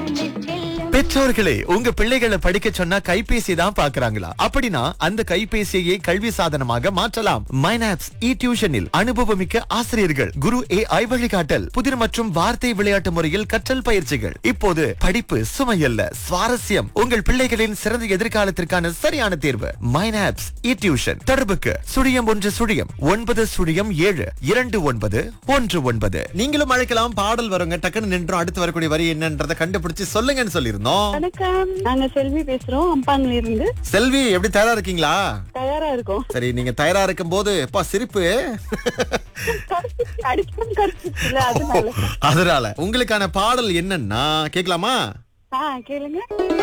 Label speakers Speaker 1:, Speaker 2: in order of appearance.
Speaker 1: பெற்றோர்களே உங்க பிள்ளைகளை படிக்க சொன்னா கைபேசி தான் பாக்குறாங்களா அப்படின்னா அந்த கைபேசியை கல்வி சாதனமாக மாற்றலாம் மைனாப்ஸ் இ டியூஷனில் அனுபவமிக்க ஆசிரியர்கள் குரு ஏ ஐ வழிகாட்டல் புதிர் மற்றும் வார்த்தை விளையாட்டு முறையில் கற்றல் பயிற்சிகள் இப்போது படிப்பு சுமையல்ல சுவாரஸ்யம் உங்கள் பிள்ளைகளின் சிறந்த எதிர்காலத்திற்கான சரியான தேர்வு மைனாப்ஸ் இ டியூஷன் தொடர்புக்கு சுழியம் ஒன்று சுழியம் ஒன்பது சுழியம் ஏழு இரண்டு ஒன்பது ஒன்று ஒன்பது நீங்களும் அழைக்கலாம் பாடல் வருங்க டக்குன்னு நின்றோம் அடுத்து வரக்கூடிய வரி என்னன்றதை கண்டுபிடிச்சு சொல்லுங்கன்னு சொல்லியிருந்தோம்
Speaker 2: வணக்கம் நாங்க செல்வி பேசுறோம் அம்பாங்கல இருந்து
Speaker 1: செல்வி எப்படி தயாரா இருக்கீங்களா
Speaker 2: தயாரா இருக்கோம்
Speaker 1: சரி நீங்க தயாரா இருக்கும் போது அப்பா சிரிப்பு
Speaker 2: அடிக்கணும் கருத்து அதனால
Speaker 1: அதனால உங்களுக்கான பாடல் என்னன்னா கேட்கலாமா
Speaker 2: ஆ கேளுங்க